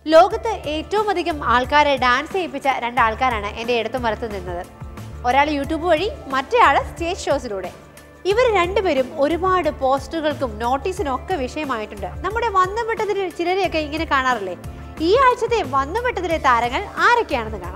ലോകത്ത് ഏറ്റവും അധികം ആൾക്കാരെ ഡാൻസ് ചെയ്യിപ്പിച്ച രണ്ട് ആൾക്കാരാണ് എൻ്റെ ഇടത്തും വലത്ത് നിന്നത് ഒരാൾ യൂട്യൂബ് വഴി മറ്റേയാൾ സ്റ്റേജ് ഷോസിലൂടെ ഇവർ രണ്ടുപേരും ഒരുപാട് പോസ്റ്ററുകൾക്കും നോട്ടീസിനും ഒക്കെ വിഷയമായിട്ടുണ്ട് നമ്മുടെ വന്നും വിട്ടതിൽ ചിലരെയൊക്കെ ഇങ്ങനെ കാണാറില്ലേ ഈ ആഴ്ചത്തെ വന്നും വിട്ടതിലെ താരങ്ങൾ ആരൊക്കെയാണെന്ന് കാണാം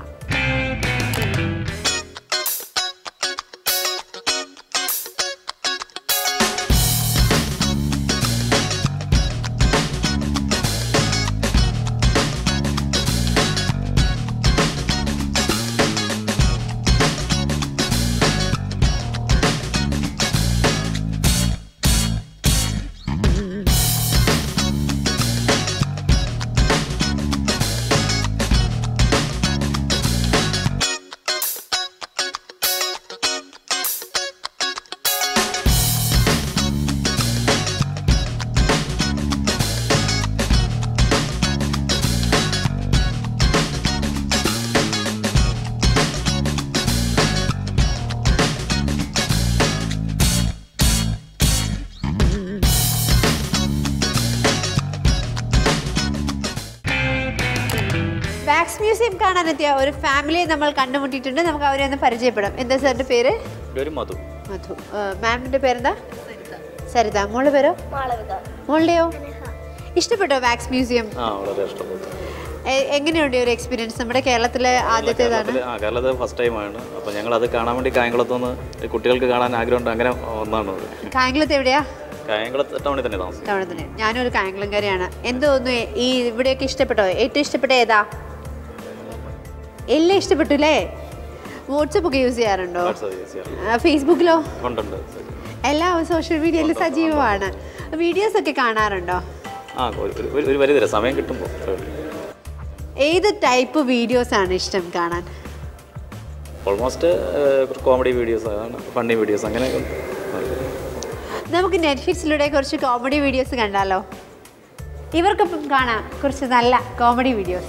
വാക്സ് മ്യൂസിയം കാണാനെത്തിയ ഒരു ഫാമിലിയെ നമ്മൾ കണ്ടുമുട്ടിയിട്ടുണ്ട് നമുക്ക് അവരെ ഒന്ന് പരിചയപ്പെടാം എന്താ സാറിന്റെ പേര് പേര് മധു മധു മാമിന്റെ പേരെന്താ സരിത മോളുടെ പേരോ മോളുടെയോ ഇഷ്ടപ്പെട്ടോ വാക്സ് മ്യൂസിയം ആ വളരെ ഇഷ്ടപ്പെട്ടു എ- എങ്ങനെയുണ്ട് ഈ ഒരു എക്സ്പീരിയൻസ് നമ്മുടെ കേരളത്തിലെ ആദ്യത്തേതാണ് കേരളത്തില് ആ കേരളത്തിൽ ഫസ്റ്റ് ടൈമാണ് അപ്പോൾ ഞങ്ങൾ അത് കാണാൻ വേണ്ടി കായംകുളത്തുനിന്ന് ഈ കുട്ടികൾക്ക് കാണാൻ ആഗ്രഹമുണ്ട് അങ്ങനെ വന്നതാണ് അത് കായംകുളത്ത് എവിടെയാ കായംകുളത്ത് ടൗണിൽ തന്നെ താമസം തവണ തന്നെ ഞാനും ഒരു കായംകുളംകാരിയാണ് എന്ത് തോന്നുന്നു ഈ ഇവിടെയൊക്കെ ഇഷ്ടപ്പെട്ടോ ഏറ്റവും ഇഷ്ടപ്പെട്ട ഏതാ എല്ലാം ഇഷ്ടപ്പെട്ടു അല്ലേ വാട്സപ്പ് ഒക്കെ യൂസ് ചെയ്യാറുണ്ടോ ആ, ഫേസ്ബുക്കിലോ ഉണ്ടുണ്ട് എല്ലാ സോഷ്യൽ മീഡിയയിൽ സജീവമാണ് വീഡിയോസ് ഒക്കെ കാണാറുണ്ടോ ആ ഒരു- ഒരു- ഒരു പരിധി വരെ സമയം കിട്ടുമ്പോൾ ഏത് ടൈപ്പ് വീഡിയോസ് ആണ് ഇഷ്ടം കാണാൻ ഓൾമോസ്റ്റ് കോമഡി വീഡിയോസ് അതാണ് ഫണ്ണി വീഡിയോസ് അങ്ങനെയൊക്കെ ഉണ്ട്. നമുക്ക് നെറ്റ്ഫ്ലിക്സിലൂടെ കുറച്ച് കോമഡി വീഡിയോസ് കണ്ടാലോ ഇവർക്കൊപ്പം കാണാം കുറച്ച് നല്ല കോമഡി വീഡിയോസ്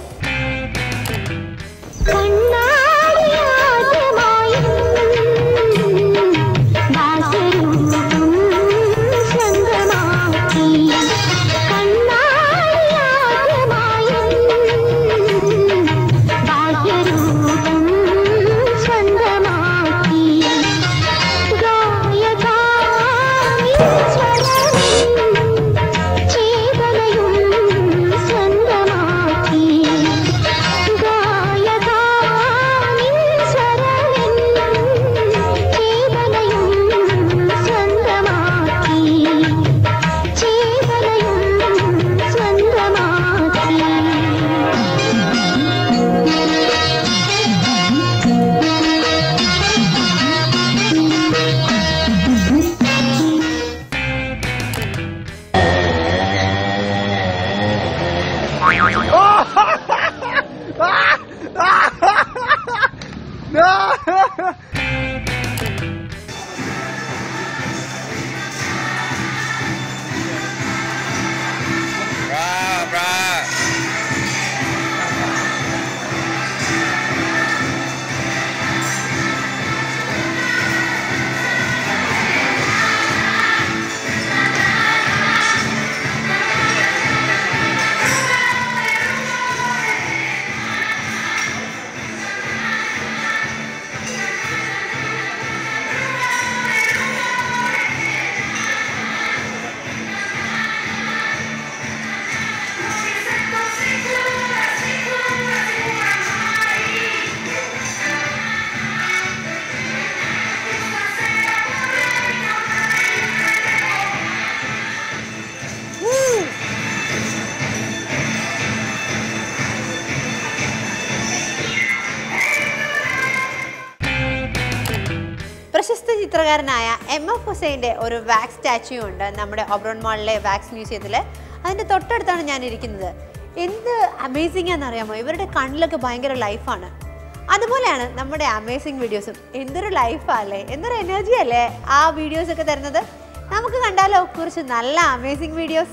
പ്രശസ്ത ചിത്രകാരനായ എം എഫ് ഹുസൈൻ്റെ ഒരു വാക്സ് സ്റ്റാച്യു ഉണ്ട് നമ്മുടെ ഒബ്രോൺ മാളിലെ വാക്സ് മ്യൂസിയത്തിൽ അതിൻ്റെ തൊട്ടടുത്താണ് ഞാൻ ഇരിക്കുന്നത് എന്ത് അമേസിംഗ് ആണെന്നറിയാമോ ഇവരുടെ കണ്ണിലൊക്കെ ഭയങ്കര ലൈഫാണ് അതുപോലെയാണ് നമ്മുടെ അമേസിംഗ് വീഡിയോസും എന്തൊരു ലൈഫല്ലേ എന്തൊരു എനർജി അല്ലേ ആ വീഡിയോസ് ഒക്കെ തരുന്നത് നമുക്ക് കണ്ടാലോ കുറച്ച് നല്ല amazing videos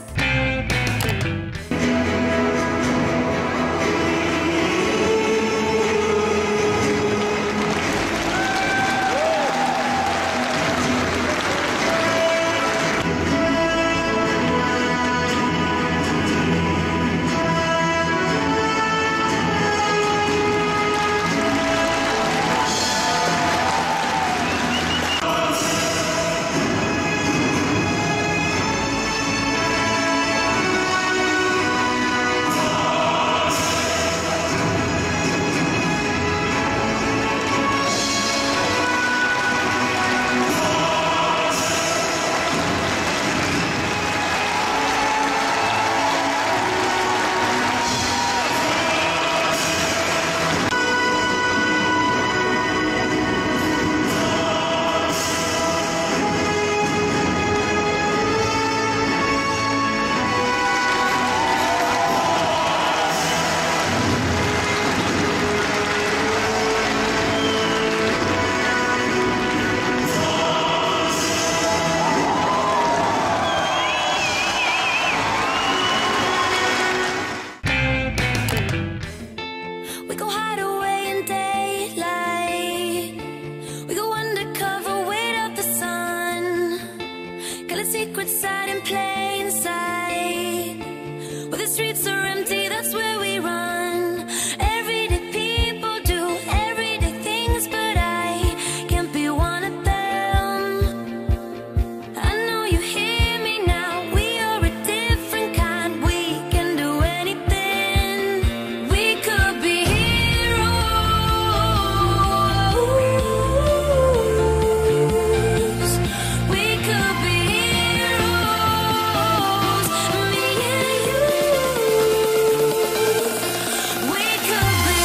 secret side in plain sight. Where the streets are empty, that's where we run. Everyday people do everyday things, but I can't be one of them. I know you hear me now. We are a different kind. We can do anything. We could be heroes. We could be heroes. Me and you. We could be.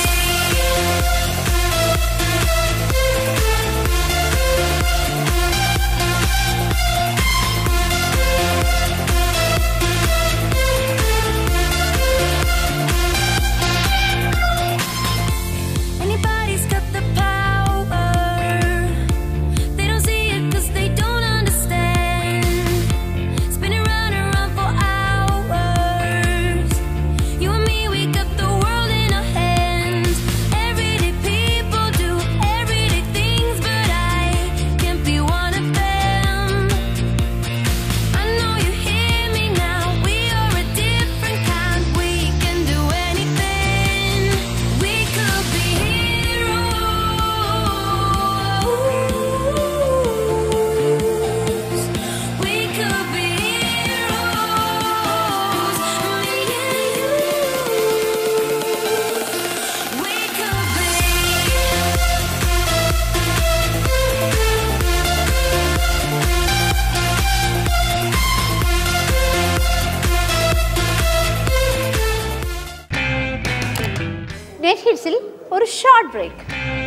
Anybody's got the power. They don't see it 'cause they don't understand. Spinning round and round for hours. You and me, we got the world in our hands. Everyday people do everyday things, but I can't be one of them. I know you hear me now. We are a different kind. We can do anything. We could be heroes. We could be heroes. Me and you. We could be. Net ഹിറ്റ്സിൽ ഒരു short break